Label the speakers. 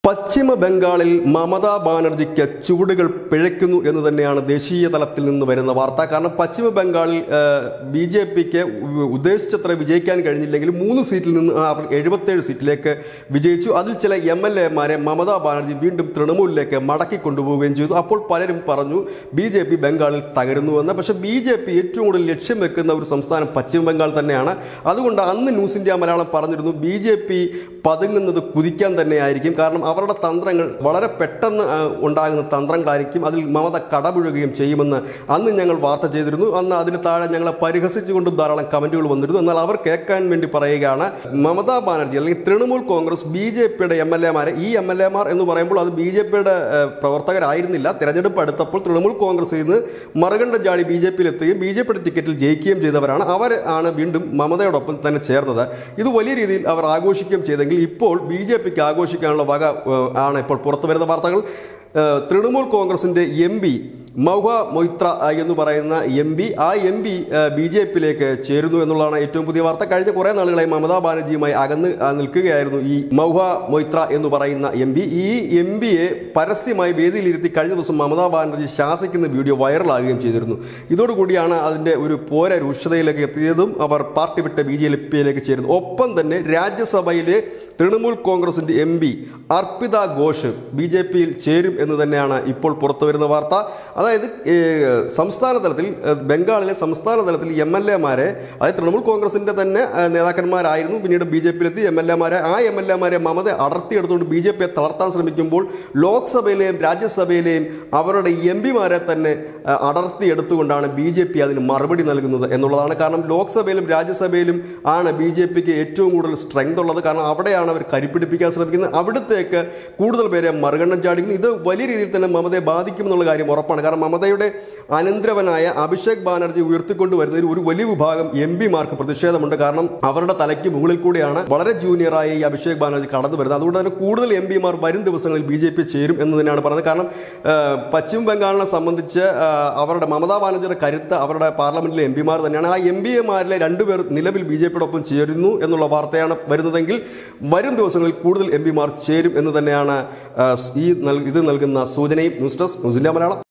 Speaker 1: പശ്ചിമ ബംഗാളിൽ മമതാ ബാനർജിക്ക് ചുവടുകൾ പിഴയ്ക്കുന്നു എന്ന് തന്നെയാണ് ദേശീയ തലത്തിൽ നിന്ന് വരുന്ന വാർത്ത കാരണം പശ്ചിമ ബംഗാളിൽ ബി ജെ പിക്ക് ഉദ്ദേശിച്ചത്ര വിജയിക്കാൻ കഴിഞ്ഞില്ലെങ്കിലും മൂന്ന് സീറ്റിൽ നിന്ന് അവർ എഴുപത്തേഴ് സീറ്റിലേക്ക് വിജയിച്ചു അതിൽ ചില എം എൽ എമാരെ മമതാ ബാനർജി വീണ്ടും തൃണമൂലിലേക്ക് മടക്കി കൊണ്ടുപോവുകയും ചെയ്തു അപ്പോൾ പലരും പറഞ്ഞു ബി ജെ പി ബംഗാളിൽ തകരുന്നുവെന്ന് പക്ഷേ ബി ജെ പി ഏറ്റവും കൂടുതൽ ലക്ഷ്യം വെക്കുന്ന ഒരു സംസ്ഥാനം പശ്ചിമ ബംഗാൾ തന്നെയാണ് അതുകൊണ്ട് അന്ന് ന്യൂസ് ഇന്ത്യ മലയാളം പറഞ്ഞിരുന്നു ബി ജെ പി പതുങ്ങുന്നത് കുതിക്കാൻ തന്നെയായിരിക്കും കാരണം അവരുടെ തന്ത്രങ്ങൾ വളരെ പെട്ടെന്ന് ആ, ഉണ്ടാകുന്ന തന്ത്രങ്ങളായിരിക്കും അതിൽ മമത കടപുഴുകുകയും ചെയ്യുമെന്ന് അന്ന് ഞങ്ങൾ വാർത്ത ചെയ്തിരുന്നു അന്ന് അതിന് താഴെ ഞങ്ങളെ പരിഹസിച്ചുകൊണ്ടും ധാരാളം കമന്റുകൾ വന്നിരുന്നു എന്നാൽ അവർ കേൾക്കാൻ വേണ്ടി പറയുകയാണ് മമതാ ബാനർജി അല്ലെങ്കിൽ തൃണമൂൽ കോൺഗ്രസ് ബി ജെ പിയുടെ എം എൽ എമാരെ ഈ എം എൽ എമാർ എന്ന് പറയുമ്പോൾ അത് ബി ജെ പിയുടെ പ്രവർത്തകരായിരുന്നില്ല തിരഞ്ഞെടുപ്പ് അടുത്തപ്പോൾ തൃണമൂൽ കോൺഗ്രസിൽ നിന്ന് മറുകണ്ഠം ചാടി ബി ജെ പിയിൽ എത്തുകയും ബി ജെ പിയുടെ ടിക്കറ്റിൽ ജയിക്കുകയും ചെയ്തവരാണ് അവർ ആണ് വീണ്ടും മമതയോടൊപ്പം തന്നെ ചേർന്നത് ഇത് വലിയ രീതിയിൽ അവർ ആഘോഷിക്കുകയും ചെയ്തെങ്കിൽ ഇപ്പോൾ ബി ജെ പിക്ക് ആഘോഷിക്കാനുള്ള വക ഏഹ്, ആണ് ഇപ്പോൾ പുറത്തു വരുന്ന വാർത്തകൾ ഏഹ്, തൃണമൂൽ കോൺഗ്രസിന്റെ എം പി മൗഹ മൊയ്ത്ര ഏഹ്, എന്ന് പറയുന്ന എം പി ആ എം പി ബി ജെ പിയിലേക്ക് ചേരുന്നു എന്നുള്ളതാണ് ഏറ്റവും പുതിയ വാർത്ത കഴിഞ്ഞ കുറേ നാളുകളായി മമതാ ബാനർജിയുമായി അകന്ന് ആ, നിൽക്കുകയായിരുന്നു ഈ മൗഹ മൊയ്ത്ര എന്ന് പറയുന്ന എം പി ഈ എം പിയെ പരസ്യമായി വേദിയിലിരുത്തി കഴിഞ്ഞ ദിവസം മമതാ ബാനർജി ശാസിക്കുന്ന വീഡിയോ വൈറലാകുകയും ചെയ്തിരുന്നു ഇതോടുകൂടിയാണ് അതിൻ്റെ ഒരു പോര രൂക്ഷതയിലേക്ക് എത്തിയതും അവർ പാർട്ടി വിട്ട് ബി ജെ പിയിലേക്ക് ചേരുന്നു ഒപ്പം തന്നെ രാജ്യസഭയിലെ തൃണമൂൽ കോൺഗ്രസിന്റെ M P Arpita Ghosh B J പിയിൽ ചേരും എന്ന് തന്നെയാണ് ഇപ്പോൾ പുറത്തു വരുന്ന വാർത്ത അതായത് ഏഹ്, സംസ്ഥാന തലത്തിൽ ഏഹ്, ബംഗാളിലെ സംസ്ഥാന തലത്തിൽ എം എൽ എമാരെ അതായത് തൃണമൂൽ കോൺഗ്രസിന്റെ തന്നെ ഏഹ്, നേതാക്കന്മാരായിരുന്നു പിന്നീട് ബി ജെ പിയിലെത്തി എം എൽ എമാരെ ആ എം എൽ എമാരെ മമത അടർത്തിയെടുത്തുകൊണ്ട് ബി ജെ പിയെ തളർത്താൻ ശ്രമിക്കുമ്പോൾ ലോക്സഭയിലെയും രാജ്യസഭയിലെയും അവരുടെ എം പിമാരെ തന്നെ ഏഹ്, അടർത്തിയെടുത്തുകൊണ്ടാണ് ബി ജെ പി അതിന് മറുപടി നൽകുന്നത് എന്നുള്ളതാണ് കാരണം ലോക്സഭയിലും രാജ്യസഭയിലും ആണ് ബി ജെ പിക്ക് ഏറ്റവും കൂടുതൽ സ്ട്രെങ്ത് ഉള്ളത് കാരണം അവിടെയാണ് അവർ കരിപ്പിടിപ്പിക്കാൻ ശ്രമിക്കുന്നത് അവിടത്തേക്ക് കൂടുതൽ പേരെ മറുകണ്ഠം ചാടിക്കുന്നു ഇത് വലിയ രീതിയിൽ തന്നെ മമതയെ ബാധിക്കുമെന്നുള്ള കാര്യം ഉറപ്പാണ് കാരണം മമതയുടെ അനന്തരവനായ അഭിഷേക് ബാനർജി ഉയർത്തിക്കൊണ്ടുവരുന്നതിൽ ഒരു വലിയ വിഭാഗം എം പിമാർക്ക് പ്രതിഷേധമുണ്ട് കാരണം അവരുടെ തലയ്ക്ക് മുകളിൽ കൂടിയാണ് വളരെ ജൂനിയറായ ഈ അഭിഷേക് ബാനർജി കടന്നു വരുന്നത് അതുകൊണ്ട് തന്നെ കൂടുതൽ എം പിമാർ വരും ദിവസങ്ങളിൽ ബി ജെ പി ചേരും എന്ന് തന്നെയാണ് പറയുന്നത് കാരണം ആ, പശ്ചിമ ബംഗാളിനെ സംബന്ധിച്ച് ആ, അവരുടെ മമതാ ബാനർജിയുടെ കരുത്ത് അവരുടെ പാർലമെന്റിലെ എം പിമാർ തന്നെയാണ് ആ എം പി എമാരിലെ രണ്ടുപേർ നിലവിൽ ബി ജെ പിയോടൊപ്പം ചേരുന്നു എന്നുള്ള വാർത്തയാണ് വരുന്നതെങ്കിൽ വരും ദിവസങ്ങളിൽ കൂടുതൽ എം പിമാർ ചേരും എന്ന് തന്നെയാണ് ആ, ഈ നൽ- ഇത് നൽകുന്ന സൂചനയും news desk news India Malayalam